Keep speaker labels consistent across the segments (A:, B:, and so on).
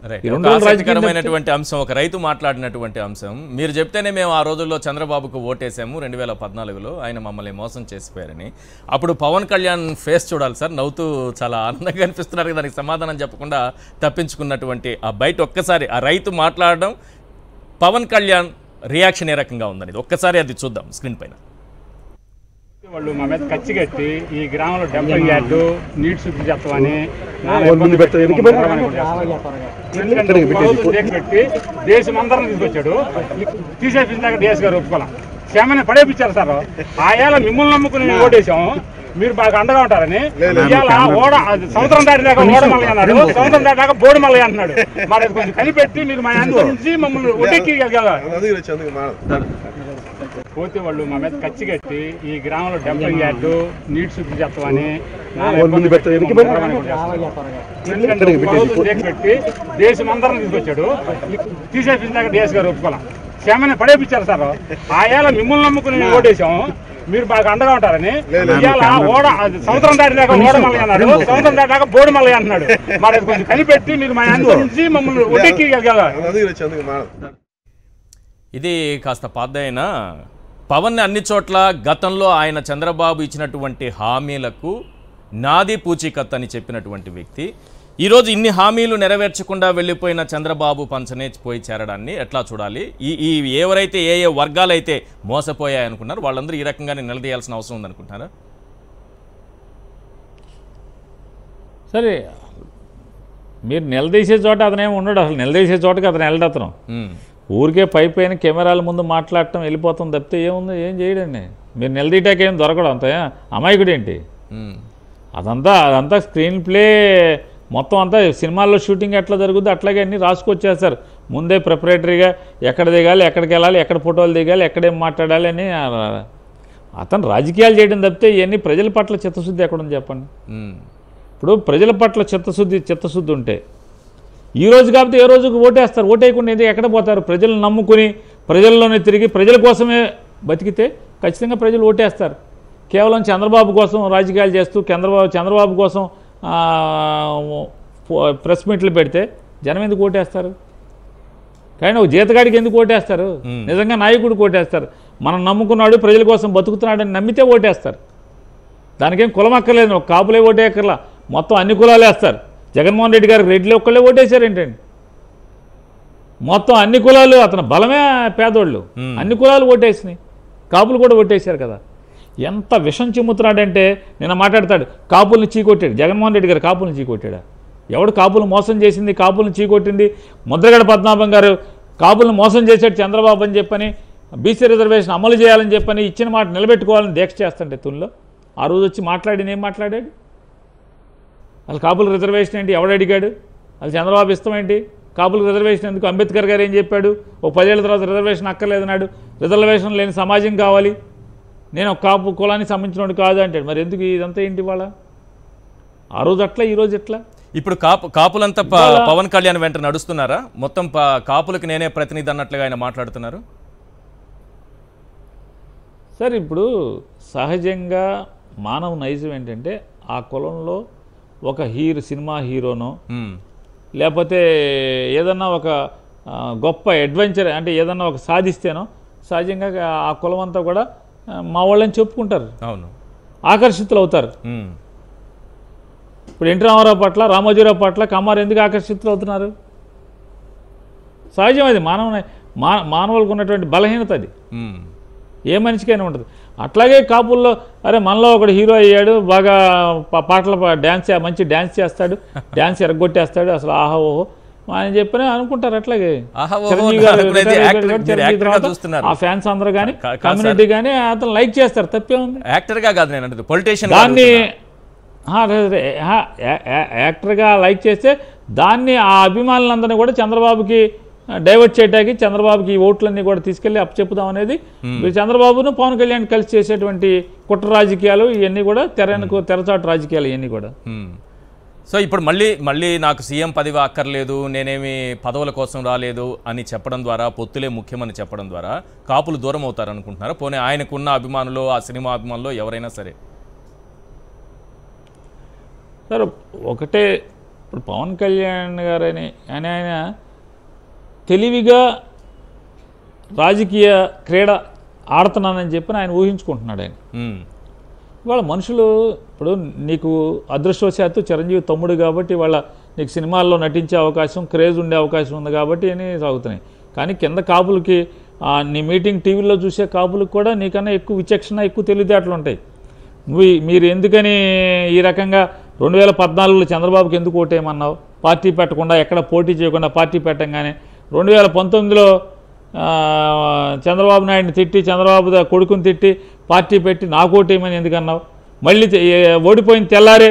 A: Right.
B: ఈ
A: ఒక
B: రెండు రోజులు రాజకీయం తప్పితే-
A: ఆసక్తికరమైనటువంటి అంశం ఒక రైతు మాట్లాడినటువంటి అంశం మీరు చెప్తేనే మేము ఆ రోజుల్లో చంద్రబాబుకు ఓటేసాము రెండు వేల పద్నాలుగులో ఆయన మమ్మల్ని మోసం చేసిపోయారని అప్పుడు పవన్ కళ్యాణ్ ఫేస్ చూడాలి సార్ నవ్వుతూ చాలా ఆనందంగా అనిపిస్తున్నారు కదా, దానికి సమాధానం చెప్పకుండా తప్పించుకున్నటువంటి ఆ బయట ఒక్కసారి ఆ రైతు మాట్లాడడం పవన్ కళ్యాణ్ రియాక్షన్ ఏ రకంగా ఉందని ఒక్కసారి అది చూద్దాం స్క్రీన్ పైన
C: వాళ్ళు మా మీద ఖర్చు కట్టి ఈ గ్రామంలో డంపింగ్ యార్డు నీటి శుద్ధి చేస్తామని
D: ముందు పెట్టు, వెనక్కి పెట్టు.
C: పెట్టి దేశం అందరం తీసుకొచ్చాడు తీసేపించాక డిఎస్ గారు ఒప్పుకోవాలి క్షేమని పడేపించారు సార్ ఆ ఏళ్ళ మిమ్మల్ని నమ్ముకుని మేము ఓటేసాము మీరు బాగా అండగా ఉంటారని ఇవాళ ఓడ అది సముద్రం దాటిదాకా ఓడ మళ్ళీ అన్నాడు సముద్రం దాటిదాకా బోడి మళ్ళీ అంటున్నాడు మరి అది కొంచెం కనిపెట్టి మీరు మా అనుసరించి మమ్మల్ని ఒడ్డెక్కి కదా పోతే వాళ్ళు మా మీద ఖర్చు కట్టి ఈ గ్రామంలో డంపింగ్ యార్డు నీటి శుద్ధి చేస్తామని
D: ముందు పెట్టు, వెనక్కి పెట్టు.
C: ఎందుకంటే ప్రభుత్వం దేశ పెట్టి దేశం అందరం తీసుకొచ్చాడు తీసేపించాక డిఎస్ గారు ఒప్పుకోవాలి క్షేమని పడేపించారు సార్ ఆ ఏళ్ళ మిమ్మల్ని నమ్ముకుని మేము ఓటేసాము మీరు బాగా అండగా ఉంటారని ఇవాళ ఓడ అది సముద్రం దాటిదాకా ఓడ మళ్ళీ అన్నాడు సముద్రం దాటిదాకా బోడి మళ్ళీ అంటున్నాడు మరి అది కొంచెం కనిపెట్టి మీరు మా అనుసరించి మమ్మల్ని ఒడ్డెక్కి కదా
A: ఇది కాస్త పాతదైన పవన్ అన్ని చోట్ల గతంలో ఆయన చంద్రబాబు ఇచ్చినటువంటి హామీలకు నాది పూచీకత్ అని చెప్పినటువంటి వ్యక్తి ఈరోజు ఇన్ని హామీలు నెరవేర్చకుండా వెళ్ళిపోయిన చంద్రబాబు పంచనే పోయి చేరడాన్ని ఎట్లా చూడాలి ఈ ఈ ఎవరైతే ఏ ఏ వర్గాలైతే మోసపోయాయి అనుకున్నారు వాళ్ళందరూ ఈ రకంగానే నిలదీయాల్సిన అవసరం ఉందనుకుంటున్నారా
B: సరే మీరు నిలదీసే చోట అతనేమి ఉండడు అసలు నిలదీసే చోటకి అతను వెళ్ళడు అతను
A: ఉమ్,
B: ఊరికే పై పైన కెమెరాల ముందు మాట్లాడటం వెళ్ళిపోతాం తప్పితే ఏముంది ఏం చేయడండి మీరు నిలదీయటానికి ఏం దొరకడం అంత అమాయకుడు ఏంటి
A: ఉమ్,
B: అదంతా అదంతా స్క్రీన్ ప్లే మొత్తం అంతా సినిమాల్లో షూటింగ్ ఎట్లా జరుగుద్దో అట్లాగే అన్నీ రాసుకొచ్చేస్తారు ముందే ప్రిపరేటరీగా ఎక్కడ దిగాలి ఎక్కడికి వెళ్ళాలి ఎక్కడ ఫోటోలు దిగాలి ఎక్కడేం మాట్లాడాలి అని ఆ- అతను రాజకీయాలు చేయడం తప్పితే ఇవన్నీ ప్రజల పట్ల చిత్తశుద్ధి ఎక్కడుంది చెప్పండి
A: ఉమ్,
B: ఇప్పుడు ప్రజల పట్ల చిత్తశుద్ధి చిత్తశుద్ధి ఉంటే ఈ రోజు కాబట్టి ఏ రోజుకు ఓటేస్తారు ఓటేయకుండా ఎందుకు ఎక్కడ పోతారు ప్రజలను నమ్ముకుని ప్రజల్లోనే తిరిగి ప్రజల కోసమే బతికితే ఖచ్చితంగా ప్రజలు ఓటేస్తారు కేవలం చంద్రబాబు కోసం రాజకీయాలు చేస్తూ చంద్రబాబు చంద్రబాబు కోసం ఆ, పో- ప్రెస్ మీట్లు పెడితే జనం ఎందుకు ఓటేస్తారు కానీ ఒక జీతగాడికి ఎందుకు ఓటేస్తారు నిజంగా నాయకుడికి ఓటేస్తారు మనం నమ్ముకున్నాడు ప్రజల కోసం బతుకుతున్నాడని నమ్మితే ఓటేస్తారు దానికేం కులం అక్కర్లేదు ఒక కాపులే ఓటేయక్కర్లా మొత్తం అన్ని కులాలు వేస్తారు జగన్మోహన్ రెడ్డి గారికి రెడ్లు ఒక్కళ్ళే ఓటేశారు ఏంటండి మొత్తం అన్ని కులాలు అతని బలమే పేదోళ్ళు అన్ని కులాలు ఓటేసినాయి కాపులు కూడా ఓటేశారు కదా ఎంత విషం చిమ్ముతున్నాడంటే నిన్న మాట్లాడతాడు కాపుల్ని చీకొట్టాడు జగన్మోహన్ రెడ్డి గారు కాపుల్ని చీకొట్టాడా ఎవడు కాపులు మోసం చేసింది కాపుల్ని చీకొట్టింది ముద్రగడ పద్మనాభం గారు కాపుల్ని మోసం చేశాడు చంద్రబాబు అని చెప్పని బీసీ రిజర్వేషన్ అమలు చేయాలని చెప్పని ఇచ్చిన మాట నిలబెట్టుకోవాలని దీక్ష చేస్తుంటే తుల్లో ఆ రోజు వచ్చి మాట్లాడి ఏం మాట్లాడాడు అసలు కాపుల రిజర్వేషన్ ఏంటి ఎవడు అడిగాడు అది చంద్రబాబు ఇష్టం ఏంటి కాపుల రిజర్వేషన్ ఎందుకు అంబేద్కర్ గారు ఏం చెప్పాడు ఓ పదేళ్ల తర్వాత రిజర్వేషన్ అక్కర్లేదన్నాడు రిజర్వేషన్ లేని సమాజం కావాలి నేను ఒక కాపు కులానికి సంబంధించినోడు కాదు అంటాడు మరి ఎందుకు ఇదంతా ఏంటి వాళ్ళ ఆ రోజు అట్లా ఈ రోజు ఎట్లా
A: ఇప్పుడు కాపు కాపులంతా ప- పవన్ కళ్యాణ్ వెంట నడుస్తున్నారా మొత్తం ప- కాపులకు నేనే ప్రతినిధి అన్నట్లుగా ఆయన మాట్లాడుతున్నారు
B: సార్ ఇప్పుడు సహజంగా మానవ నైజం ఏంటంటే ఆ కులంలో ఒక హీరో సినిమా హీరోనో
A: ఉమ్,
B: లేకపోతే ఏదన్నా ఒక ఆ, గొప్ప అడ్వెంచర్ అంటే ఏదన్నా ఒక సాధిస్తేనో సహజంగా ఆ కులం అంతా కూడా ఆ, మా వాళ్ళని చెప్పుకుంటారు
A: అవును
B: ఆకర్షితులు అవుతారు
A: ఉమ్,
B: ఇప్పుడు ఎన్టీ రామారావు పట్ల రామోజీరావు పట్ల కమ్మారు ఎందుకు ఆకర్షితులు అవుతున్నారు సహజం అది మానవ మా మానవులకు ఉన్నటువంటి బలహీనత అది
A: ఉమ్,
B: ఏ మనిషికైనా ఉంటుంది అట్లాగే కాపుల్లో అరే మనలో ఒకడు హీరో అయ్యాడు బాగా పా- పాటలు పా- డ్యాన్స్ చే- మంచి డ్యాన్స్ చేస్తాడు డ్యాన్స్ ఎరగొట్టేస్తాడు అసలు ఆహా ఓహో అని చెప్పని అనుకుంటారు అట్లాగే
A: ఆహా ఓహో
B: చిరంజీవి గారు
A: అనుకునేది
B: రిటైర్
A: యాక్టర్-
B: అయిపోయాడు,
A: మీరు
B: చిరంజీవి
A: యాక్టర్గా
B: తర్వాత
A: చూస్తున్నారు.
B: ఆ ఫ్యాన్స్ అందరూ కానీ
A: కా- కాదు సార్.
B: కమ్యూనిటీ కానీ అతను లైక్ చేస్తారు తప్పే ఉంది
A: యాక్టర్గా కాదు నేను అంటే పొలిటీషియన్
B: దాన్ని ఆ, అదే, అదే, ఆ, యా- యా- యాక్టర్గా లైక్ చేస్తే దాన్ని ఆ అభిమానులందరినీ కూడా చంద్రబాబుకి డైవర్ట్ చేయడానికి చంద్రబాబుకి ఈ ఓట్లన్నీ కూడా తీసుకెళ్లి అప్పచెప్పుదాం అనేది వీళ్ళు చంద్రబాబును పవన్ కళ్యాణ్ కలిసి చేసేటువంటి కుట్ర రాజకీయాలు ఇవన్నీ కూడా తెరనుకు తెరచాటు రాజకీయాలు ఇవన్నీ కూడా
A: సో ఇప్పుడు మళ్ళీ మళ్ళీ నాకు సీఎం పదవి అక్కర్లేదు నేనేమి పదవుల కోసం రాలేదు అని చెప్పడం ద్వారా పొత్తులే ముఖ్యమని చెప్పడం ద్వారా కాపులు దూరం అవుతారు అనుకుంటున్నారా పోనీ ఆయనకున్న అభిమానులు ఆ సినిమా అభిమానులు ఎవరైనా సరే
B: సార్ ఒకటే ఇప్పుడు పవన్ కళ్యాణ్ గారని అని ఆయన తెలివిగా రాజకీయ క్రీడ ఆడుతున్నానని చెప్పి ఆయన ఊహించుకుంటున్నాడు ఆయన
A: ఉమ్,
B: ఇవాళ మనుషులు ఇప్పుడు నీకు అదృష్టవశాత్తు చిరంజీవి తమ్ముడు కాబట్టి వాళ్ళ నీకు సినిమాల్లో నటించే అవకాశం క్రేజ్ ఉండే అవకాశం ఉంది కాబట్టి అని సాగుతున్నాయి కానీ కింద కాపులకి ఆ, నీ మీటింగ్ టీవీలో చూసే కాపులకు కూడా నీకన్నా ఎక్కువ విచక్షణ ఎక్కువ తెలివితేటలు ఉంటాయి నువ్వు ఈ- మీరు ఎందుకని ఈ రకంగా రెండు వేల పద్నాలుగులో చంద్రబాబుకి ఎందుకు ఓటేయమన్నావు పార్టీ పెట్టకుండా ఎక్కడ పోటీ చేయకుండా పార్టీ పెట్టంగానే రెండు వేల పంతొమ్మిదిలో ఆ, చంద్రబాబు నాయుడిని తిట్టి చంద్రబాబు దా- కొడుకుని తిట్టి పార్టీ పెట్టి నాకు ఓటేయమని ఎందుకన్నావు మళ్ళీ తె- ఏ- ఓడిపోయిన తెల్లారే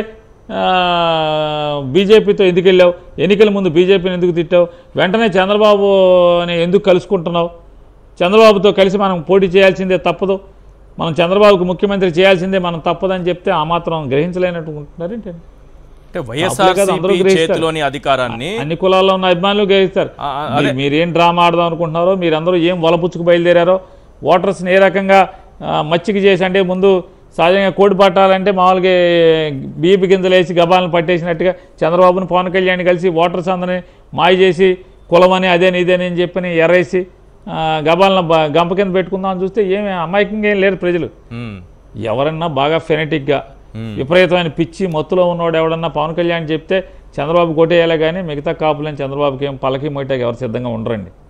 B: బీజేపీతో ఎందుకు వెళ్ళావు ఎన్నికల ముందు బీజేపీని ఎందుకు తిట్టావు వెంటనే చంద్రబాబుని ఎందుకు కలుసుకుంటున్నావు చంద్రబాబుతో కలిసి మనం పోటీ చేయాల్సిందే తప్పదు మనం చంద్రబాబుకు ముఖ్యమంత్రి చేయాల్సిందే మనం తప్పదని చెప్తే ఆ మాత్రం గ్రహించలేనట్టు ఉంటున్నారేంటి
A: అంటే వైఎస్ఆర్సీపీ
B: అందరూ గ్రహిస్తారు.
A: చేతిలోని అధికారాన్ని
B: అన్ని కులాల్లో ఉన్న అభిమానులు గ్రహిస్తారు
A: ఆ, ఆ,
B: మీ- మీరేం డ్రామా ఆడదాం అనుకుంటున్నారో మీరందరూ ఏం వలపుచ్చుకు బయలుదేరారో ఓటర్స్ని ఏ రకంగా ఆ, మచ్చిక చేసి అంటే ముందు సహజంగా కోడి పట్టాలంటే మామూలుగా బీపీ గింజలు వేసి గబాలను పట్టేసినట్టుగా చంద్రబాబును పవన్ కళ్యాణ్ కలిసి ఓటర్స్ అందరిని మాయ చేసి కులమని అదేని ఇదేని అని చెప్పని ఎర్రేసి ఆ, గబాలను బ- గంప కింద పెట్టుకుందాం అని చూస్తే ఏమి అమాయకంగా ఏం లేరు ప్రజలు
A: ఉమ్,
B: ఎవరన్నా బాగా ఫెనటిక్గా విపరీతమైన పిచ్చి మత్తులో ఉన్నవాడు ఎవడన్నా పవన్ కళ్యాణ్ చెప్తే చంద్రబాబు కొట్టేయాలే కానీ మిగతా కాపులని చంద్రబాబుకి ఏం పలకి మొయ్యటానికి ఎవరు సిద్ధంగా ఉండరండి